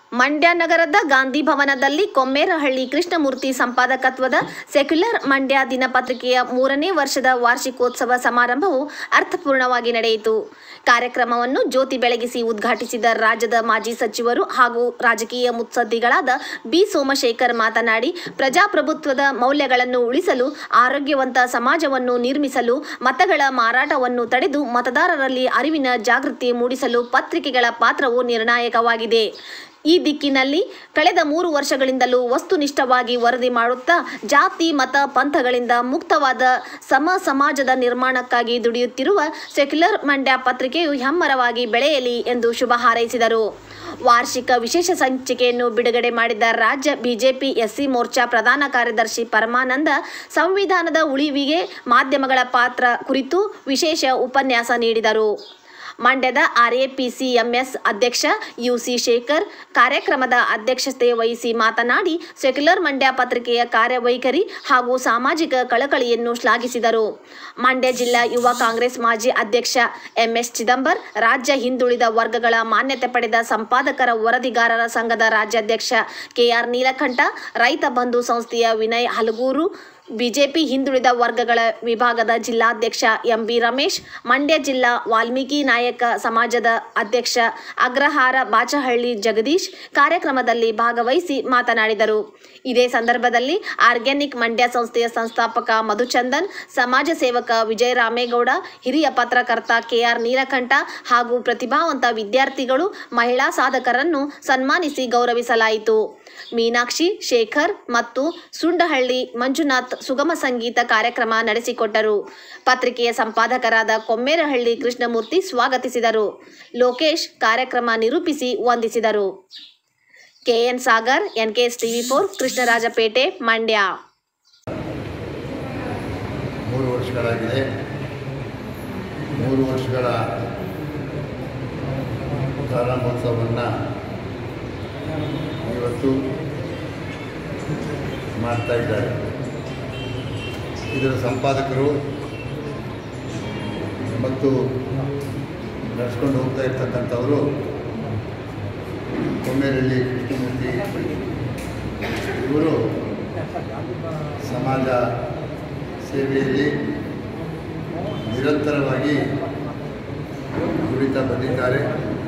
ಮಂಡ್ಯ ನಗರದ ಗಾಂಧಿ ಭವನದಲ್ಲಿ ಕೊಮ್ಮೇರಹಳ್ಳಿ ಕೃಷ್ಣಮೂರ್ತಿ ಸಂಪಾದಕತ್ವದ ಸೆಕ್ಯುಲರ್ ಮಂಡ್ಯ ದಿನಪತ್ರಿಕೆಯ ಮೂರನೇ ವರ್ಷದ ವಾರ್ಷಿಕೋತ್ಸವ ಸಮಾರಂಭವು ಅರ್ಥಪೂರ್ಣವಾಗಿ ನಡೆಯಿತು ಕಾರ್ಯಕ್ರಮವನ್ನು ಜ್ಯೋತಿ ಬೆಳಗಿಸಿ ಉದ್ಘಾಟಿಸಿದ ರಾಜ್ಯದ ಮಾಜಿ ಸಚಿವರು ಹಾಗೂ ರಾಜಕೀಯ ಮುತ್ಸದ್ದಿಗಳಾದ ಬಿ ಸೋಮಶೇಖರ್ ಮಾತನಾಡಿ ಪ್ರಜಾಪ್ರಭುತ್ವದ ಮೌಲ್ಯಗಳನ್ನು ಉಳಿಸಲು ಆರೋಗ್ಯವಂತ ಸಮಾಜವನ್ನು ನಿರ್ಮಿಸಲು ಮತಗಳ ಮಾರಾಟವನ್ನು ತಡೆದು ಮತದಾರರಲ್ಲಿ ಅರಿವಿನ ಜಾಗೃತಿ ಮೂಡಿಸಲು ಪತ್ರಿಕೆಗಳ ಪಾತ್ರವು ನಿರ್ಣಾಯಕವಾಗಿದೆ ಈ ದಿಕ್ಕಿನಲ್ಲಿ ಕಳೆದ ಮೂರು ವರ್ಷಗಳಿಂದಲೂ ವಸ್ತುನಿಷ್ಠವಾಗಿ ವರದಿ ಮಾಡುತ್ತಾ ಜಾತಿ ಮತ ಪಂಥಗಳಿಂದ ಮುಕ್ತವಾದ ಸಮ ಸಮಾಜದ ನಿರ್ಮಾಣಕ್ಕಾಗಿ ದುಡಿಯುತ್ತಿರುವ ಸೆಕ್ಯುಲರ್ ಮಂಡ್ಯ ಪತ್ರಿಕೆಯು ಹೆಮ್ಮರವಾಗಿ ಬೆಳೆಯಲಿ ಎಂದು ಶುಭ ಹಾರೈಸಿದರು ವಾರ್ಷಿಕ ವಿಶೇಷ ಸಂಚಿಕೆಯನ್ನು ಬಿಡುಗಡೆ ಮಾಡಿದ ರಾಜ್ಯ ಬಿಜೆಪಿ ಎಸ್ಸಿ ಮೋರ್ಚಾ ಪ್ರಧಾನ ಕಾರ್ಯದರ್ಶಿ ಪರಮಾನಂದ ಸಂವಿಧಾನದ ಉಳಿವಿಗೆ ಮಾಧ್ಯಮಗಳ ಪಾತ್ರ ಕುರಿತು ವಿಶೇಷ ಉಪನ್ಯಾಸ ನೀಡಿದರು ಮಂಡ್ಯದ ಆರ್ಎಪಿಸಿಎಂಎಸ್ ಅಧ್ಯಕ್ಷ ಯುಸಿ ಶೇಖರ್ ಕಾರ್ಯಕ್ರಮದ ಅಧ್ಯಕ್ಷತೆ ವಹಿಸಿ ಮಾತನಾಡಿ ಸೆಕ್ಯುಲರ್ ಮಂಡ್ಯ ಪತ್ರಿಕೆಯ ಕಾರ್ಯವೈಖರಿ ಹಾಗೂ ಸಾಮಾಜಿಕ ಕಳಕಳಿಯನ್ನು ಶ್ಲಾಘಿಸಿದರು ಮಂಡ್ಯ ಜಿಲ್ಲಾ ಯುವ ಕಾಂಗ್ರೆಸ್ ಮಾಜಿ ಅಧ್ಯಕ್ಷ ಎಂಎಸ್ ಚಿದಂಬರ್ ರಾಜ್ಯ ಹಿಂದುಳಿದ ವರ್ಗಗಳ ಮಾನ್ಯತೆ ಪಡೆದ ಸಂಪಾದಕರ ವರದಿಗಾರರ ಸಂಘದ ರಾಜ್ಯಾಧ್ಯಕ್ಷ ಕೆಆರ್ ನೀಲಕಂಠ ರೈತ ಬಂಧು ಸಂಸ್ಥೆಯ ವಿನಯ್ ಹಲಗೂರು ಬಿಜೆಪಿ ಹಿಂದುಳಿದ ವರ್ಗಗಳ ವಿಭಾಗದ ಜಿಲ್ಲಾಧ್ಯಕ್ಷ ಎಂಬಿ ರಮೇಶ್ ಮಂಡ್ಯ ಜಿಲ್ಲಾ ವಾಲ್ಮೀಕಿ ನಾಯಕ ಸಮಾಜದ ಅಧ್ಯಕ್ಷ ಅಗ್ರಹಾರ ಬಾಚಹಳ್ಳಿ ಜಗದೀಶ್ ಕಾರ್ಯಕ್ರಮದಲ್ಲಿ ಭಾಗವಹಿಸಿ ಮಾತನಾಡಿದರು ಇದೇ ಸಂದರ್ಭದಲ್ಲಿ ಆರ್ಗ್ಯಾನಿಕ್ ಮಂಡ್ಯ ಸಂಸ್ಥೆಯ ಸಂಸ್ಥಾಪಕ ಮಧುಚಂದನ್ ಸಮಾಜ ಸೇವಕ ವಿಜಯ ರಾಮೇಗೌಡ ಹಿರಿಯ ಪತ್ರಕರ್ತ ಕೆಆರ್ ನೀಲಕಂಠ ಹಾಗೂ ಪ್ರತಿಭಾವಂತ ವಿದ್ಯಾರ್ಥಿಗಳು ಮಹಿಳಾ ಸಾಧಕರನ್ನು ಸನ್ಮಾನಿಸಿ ಗೌರವಿಸಲಾಯಿತು ಮೀನಾಕ್ಷಿ ಶೇಖರ್ ಮತ್ತು ಸುಂಡಹಳ್ಳಿ ಮಂಜುನಾಥ್ ಸುಗಮ ಸಂಗೀತ ಕಾರ್ಯಕ್ರಮ ನಡೆಸಿಕೊಟ್ಟರು ಪತ್ರಿಕೆಯ ಸಂಪಾದಕರಾದ ಕೊಮ್ಮೇರಹಳ್ಳಿ ಕೃಷ್ಣಮೂರ್ತಿ ಸ್ವಾಗತಿಸಿದರು ಲೋಕೇಶ್ ಕಾರ್ಯಕ್ರಮ ನಿರೂಪಿಸಿ ವಂದಿಸಿದರು KN Sagar NKS TV four Krishnarajpet Mandya ಮೂರು ವರ್ಷಗಳಾಗಿದೆ ಮೂರು ವರ್ಷಗಳ ಪ್ರಾರಂಭೋತ್ಸವವನ್ನು ಇವತ್ತು ಮಾಡ್ತಾ ಇದ್ದಾರೆ ಇದರ ಸಂಪಾದಕರು ಮತ್ತು ನಡೆಸ್ಕೊಂಡು ಹೋಗ್ತಾ ಇರ್ತಕ್ಕಂಥವರು ಕೊಮ್ಮೇರಳ್ಳಿ ಕೃಷ್ಣಮೂರ್ತಿ ಇವರು ಸಮಾಜ ಸೇವೆಯಲ್ಲಿ ನಿರಂತರವಾಗಿ ದುಡಿತಾ ಬಂದಿದ್ದಾರೆ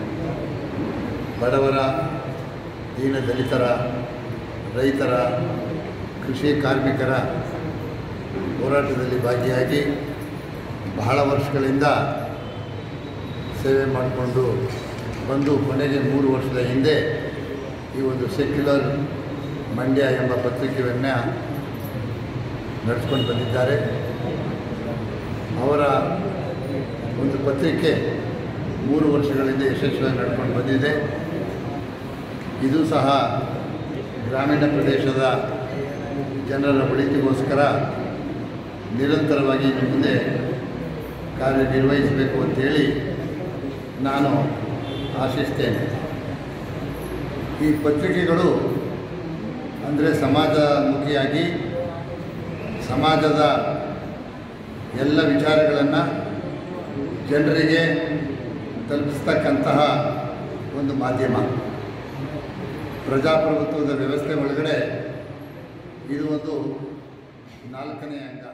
ಬಡವರ ದೀನ ದಲಿತರ ರೈತರ ಕೃಷಿ ಕಾರ್ಮಿಕರ ಹೋರಾಟದಲ್ಲಿ ಭಾಗಿಯಾಗಿ ಬಹಳ ವರ್ಷಗಳಿಂದ ಸೇವೆ ಮಾಡಿಕೊಂಡು ಬಂದು ಕೊನೆಗೆ ಮೂರು ವರ್ಷದ ಹಿಂದೆ ಈ ಒಂದು ಸೆಕ್ಯುಲರ್ ಮಂಡ್ಯ ಎಂಬ ಪತ್ರಿಕೆಯನ್ನು ನಡೆಸ್ಕೊಂಡು ಬಂದಿದ್ದಾರೆ ಅವರ ಒಂದು ಪತ್ರಿಕೆ ಮೂರು ವರ್ಷಗಳಿಂದ ಯಶಸ್ವಿಯಾಗಿ ನಡ್ಕೊಂಡು ಬಂದಿದೆ ಇದು ಸಹ ಗ್ರಾಮೀಣ ಪ್ರದೇಶದ ಜನರ ಒಳಿತಿಗೋಸ್ಕರ ನಿರಂತರವಾಗಿ ಇನ್ನು ಮುಂದೆ ಕಾರ್ಯನಿರ್ವಹಿಸಬೇಕು ಅಂತೇಳಿ ನಾನು ಆಶಿಸ್ತೇನೆ ಈ ಪತ್ರಿಕೆಗಳು ಅಂದರೆ ಸಮಾಜಮುಖಿಯಾಗಿ ಸಮಾಜದ ಎಲ್ಲ ವಿಚಾರಗಳನ್ನು ಜನರಿಗೆ ತಲುಪಿಸ್ತಕ್ಕಂತಹ ಒಂದು ಮಾಧ್ಯಮ ಪ್ರಜಾಪ್ರಭುತ್ವದ ವ್ಯವಸ್ಥೆ ಒಳಗಡೆ ಇದು ಒಂದು ನಾಲ್ಕನೇ ಅಂಗ